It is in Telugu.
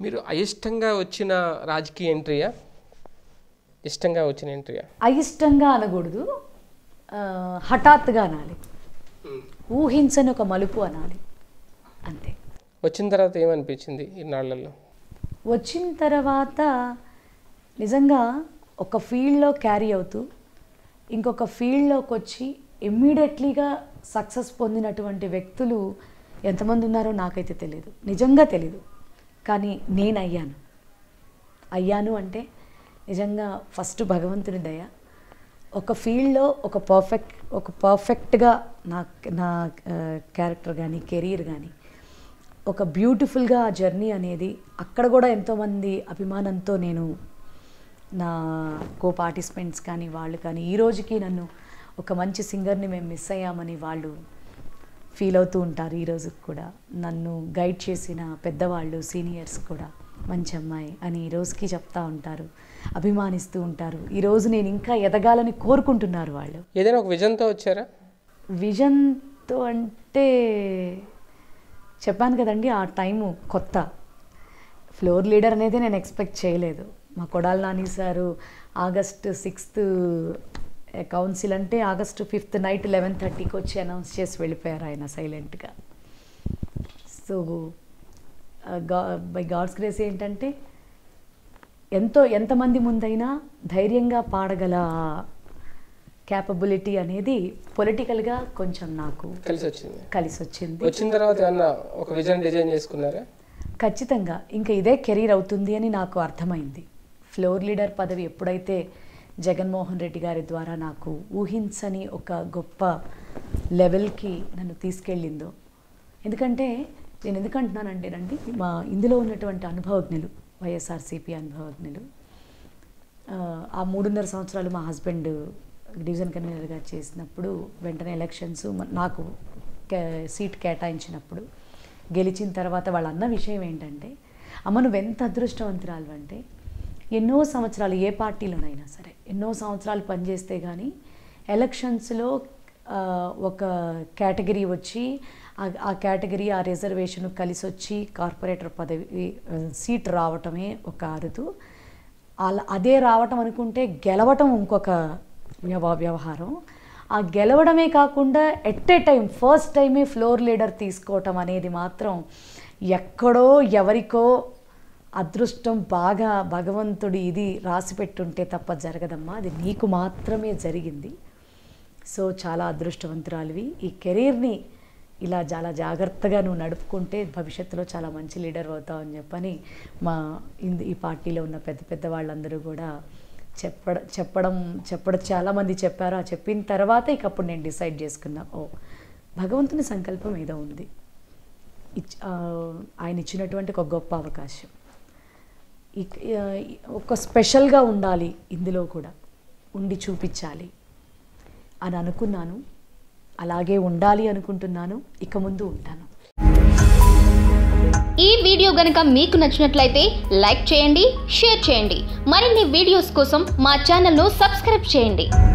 మీరు అయిష్టంగా వచ్చిన రాజకీయ ఎంట్రీయా ఇష్టంగా వచ్చిన ఎంట్రీయా అయిష్టంగా అనకూడదు ఆ, హఠాత్తుగా అనాలి ఊహించని ఒక మలుపు అనాలి అంతే వచ్చిన తర్వాత ఏమనిపించింది ఇన్నాళ్లలో వచ్చిన తర్వాత నిజంగా ఒక ఫీల్డ్లో క్యారీ అవుతూ ఇంకొక ఫీల్డ్లోకి వచ్చి ఇమ్మీడియట్లీగా సక్సెస్ పొందినటువంటి వ్యక్తులు ఎంతమంది ఉన్నారో నాకైతే తెలియదు నిజంగా తెలీదు కానీ నేను అయ్యాను అయ్యాను అంటే నిజంగా ఫస్ట్ భగవంతుని దయ ఒక ఫీల్డ్లో ఒక పర్ఫెక్ట్ ఒక పర్ఫెక్ట్గా నా నా క్యారెక్టర్ కానీ కెరీర్ కానీ ఒక బ్యూటిఫుల్గా ఆ జర్నీ అనేది అక్కడ కూడా ఎంతోమంది అభిమానంతో నేను నా కో పార్టిసిపెంట్స్ కానీ వాళ్ళు కానీ ఈ రోజుకి నన్ను ఒక మంచి సింగర్ని మేము మిస్ అయ్యామని వాళ్ళు ఫీల్ అవుతూ ఉంటారు ఈ రోజుకి కూడా నన్ను గైడ్ చేసిన పెద్దవాళ్ళు సీనియర్స్ కూడా మంచి అమ్మాయి అని ఈ రోజుకి చెప్తా ఉంటారు అభిమానిస్తూ ఉంటారు ఈరోజు నేను ఇంకా ఎదగాలని కోరుకుంటున్నారు వాళ్ళు ఏదైనా ఒక విజన్తో వచ్చారా విజన్తో అంటే చెప్పాను కదండి ఆ టైము కొత్త ఫ్లోర్ లీడర్ అనేది నేను ఎక్స్పెక్ట్ చేయలేదు మా Kodali Nani sir August sixth council అంటే ఆగస్ట్ ఫిఫ్త్ నైట్ లెవెన్ థర్టీకి వచ్చి అనౌన్స్ చేసి వెళ్ళిపోయారు ఆయన సైలెంట్గా సో గా బై గాడ్స్ గ్రేస్ ఏంటంటే ఎంతో ఎంతమంది ముందైనా ధైర్యంగా పాడగల క్యాపబిలిటీ అనేది పొలిటికల్గా కొంచెం నాకు కలిసి వచ్చింది కలిసి వచ్చింది వచ్చిన తర్వాత ఏమన్నా ఒక విజన్ డిజైన్ చేసుకున్నారా ఖచ్చితంగా ఇంకా ఇదే కెరీర్ అవుతుంది అని నాకు అర్థమైంది ఫ్లోర్ లీడర్ పదవి ఎప్పుడైతే జగన్మోహన్ రెడ్డి గారి ద్వారా నాకు ఊహించని ఒక గొప్ప లెవెల్కి నన్ను తీసుకెళ్ళిందో ఎందుకంటే నేను ఎందుకంటున్నానంటే రండి మా ఇందులో ఉన్నటువంటి అనుభవజ్ఞులు వైఎస్ఆర్సీపీ అనుభవజ్ఞులు ఆ, ఆ మూడున్నర సంవత్సరాలు మా హస్బెండ్ డివిజన్ కన్వీనర్గా చేసినప్పుడు వెంటనే ఎలక్షన్స్ మ- నాకు కే- సీట్ కేటాయించినప్పుడు గెలిచిన తర్వాత వాళ్ళ అన్న విషయం ఏంటంటే అమ్మ నువ్వు ఎంత అదృష్టవంతురాలు అంటే ఎన్నో సంవత్సరాలు ఏ పార్టీలోనైనా సరే ఎన్నో సంవత్సరాలు పనిచేస్తే కానీ ఎలక్షన్స్లో ఆ, ఒక కేటగిరీ వచ్చి ఆ- ఆ కేటగిరీ ఆ రిజర్వేషన్ కలిసి వచ్చి కార్పొరేటర్ పదవి ఆ, సీట్ రావటమే ఒక అరుదు అలా అదే రావటం అనుకుంటే గెలవటం ఇంకొక వ్యవ వ్యవహారం ఆ గెలవడమే కాకుండా ఎట్ ఏ టైం ఫస్ట్ టైమే ఫ్లోర్ లీడర్ తీసుకోవటం అనేది మాత్రం ఎక్కడో ఎవరికో అదృష్టం బాగా భగవంతుడి ఇది రాసి పెట్టుంటే తప్ప జరగదమ్మా అది నీకు మాత్రమే జరిగింది సో చాలా అదృష్టవంతురాలివి ఈ కెరీర్ని ఇలా చాలా జాగ్రత్తగా నువ్వు నడుపుకుంటే భవిష్యత్తులో చాలా మంచి లీడర్ అవుతావు అని చెప్పని మా ఇంద ఈ పార్టీలో ఉన్న పెద్ద పెద్ద వాళ్ళందరూ కూడా చెప్పడ చెప్పడం చెప్పడం చాలామంది చెప్పారు ఆ చెప్పిన తర్వాత ఇక అప్పుడు నేను డిసైడ్ చేసుకున్నా ఓ భగవంతుని సంకల్పం ఏదో ఉంది ఇచ్- ఆ, ఆయన ఇచ్చినటువంటి ఒక గొప్ప అవకాశం ఇక్- ఆ, ఒక స్పెషల్గా ఉండాలి ఇందులో కూడా ఉండి చూపించాలి అని అనుకున్నాను అలాగే ఉండాలి అనుకుంటున్నాను ఇక ముందు ఉంటాను ఈ వీడియో గనుక మీకు నచ్చినట్లయితే లైక్ చేయండి షేర్ చేయండి మరిన్ని వీడియోస్ కోసం మా ఛానల్ను సబ్స్క్రైబ్ చేయండి